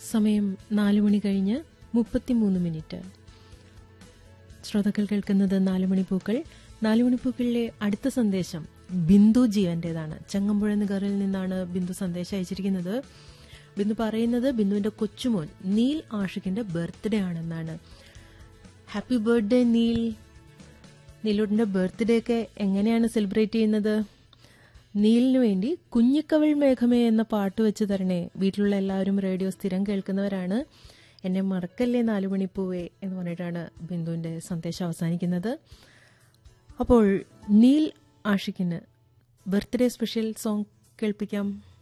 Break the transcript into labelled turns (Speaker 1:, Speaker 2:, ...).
Speaker 1: സമയം നാലു മണി കഴിഞ്ഞ് മുപ്പത്തിമൂന്ന് മിനിറ്റ് ശ്രോതാക്കൾ കേൾക്കുന്നത് നാലുമണി പൂക്കൾ നാലുമണി പൂക്കളിലെ അടുത്ത സന്ദേശം ബിന്ദു ജീവന്റേതാണ് ചങ്ങമ്പുഴ നിഗറിൽ നിന്നാണ് ബിന്ദു സന്ദേശം അയച്ചിരിക്കുന്നത് ബിന്ദു പറയുന്നത് ബിന്ദുവിന്റെ കൊച്ചുമോൻ നീൽ ആഷിഖിന്റെ ബർത്ത്ഡേ ആണെന്നാണ് ഹാപ്പി ബർത്ത്ഡേ നീൽ നീലോട്ടിന്റെ ബർത്ത്ഡേ ഒക്കെ എങ്ങനെയാണ് സെലിബ്രേറ്റ് ചെയ്യുന്നത് നീലിനു വേണ്ടി കുഞ്ഞിക്കവൾ മേഘമേ എന്ന പാട്ട് വെച്ച് തരണേ വീട്ടിലുള്ള എല്ലാവരും റേഡിയോ സ്ഥിരം കേൾക്കുന്നവരാണ് എന്നെ മറക്കല്ലേ നാലുമണിപ്പൂവേ എന്ന് പറഞ്ഞിട്ടാണ് ബിന്ദുവിന്റെ സന്ദേശം അവസാനിക്കുന്നത് അപ്പോൾ നീൽ ആഷിക്കിന് ബർത്ത്ഡേ സ്പെഷ്യൽ സോങ് കേൾപ്പിക്കാം